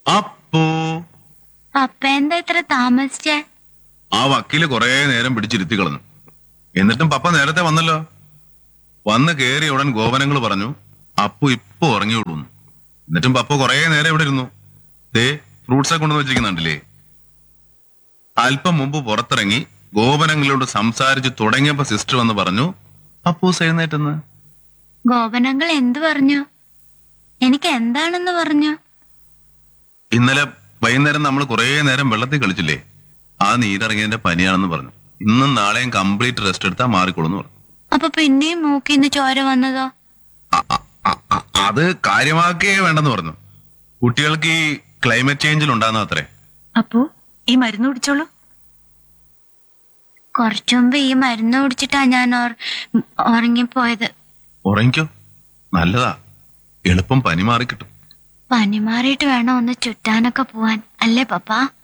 അപ്പോ പപ്പ എന്താ ഇത്ര താമസിച്ചേ ആ വക്കീല് കുറെ നേരം പിടിച്ചിരുത്തി കളഞ്ഞു എന്നിട്ടും പപ്പ നേരത്തെ വന്നല്ലോ വന്ന് കേറിയ ഉടൻ ഗോപനങ്ങൾ പറഞ്ഞു അപ്പു ഇപ്പൊ ഉറങ്ങിയുള്ളൂ എന്ന്. എന്നിട്ടും പപ്പ കുറെ നേരം ഇവിടെ ഇരുന്നു ദേ ഫ്രൂട്ട്സ് ഒക്കെ കൊണ്ടുവന്ന് വെച്ചിരിക്കുന്നുണ്ടല്ലേ അല്പം മുമ്പ് പുറത്തിറങ്ങി ഗോപനങ്ങളോട് സംസാരിച്ച് തുടങ്ങിയപ്പോ സിസ്റ്റർ വന്ന് പറഞ്ഞു അപ്പൂസ് എഴുന്നേറ്റെന്ന് ഗോപനങ്ങൾ എന്തു പറഞ്ഞു എനിക്ക് എന്താണെന്ന് പറഞ്ഞു ഇന്നലെ വൈകുന്നേരം നമ്മൾ കുറെ നേരം വെള്ളത്തിൽ കളിച്ചില്ലേ ആ നീരിറങ്ങിയതിന്റെ പനിയാണെന്ന് പറഞ്ഞു ഇന്നും നാളെയും കംപ്ലീറ്റ് റെസ്റ്റ് എടുത്താൽ മാറിക്കൊള്ളുന്നു പറഞ്ഞു അപ്പൊ പിന്നെയും മൂക്കിന്ന് ചോര വന്നതോ അ- അ- അ- അ- അത് കാര്യമാക്കേ വേണ്ടെന്ന് പറഞ്ഞു കുട്ടികൾക്ക് ഈ ക്ലൈമറ്റ് ചേഞ്ചിൽ ഉണ്ടാകുന്ന അത്രേ അപ്പോ ഈ മരുന്ന് കുടിച്ചോളൂ കുറച്ചു മുമ്പ് ഈ മരുന്ന് കുടിച്ചിട്ടാ ഞാൻ ഓർ- ഉറങ്ങിപ്പോയത് ഉറങ്ങിക്കോ നല്ലതാ എളുപ്പം പനി മാറിക്കിട്ടും പനി മാറിയിട്ട് വേണം ഒന്ന് ചുറ്റാനൊക്കെ പോവാൻ അല്ലേ പപ്പ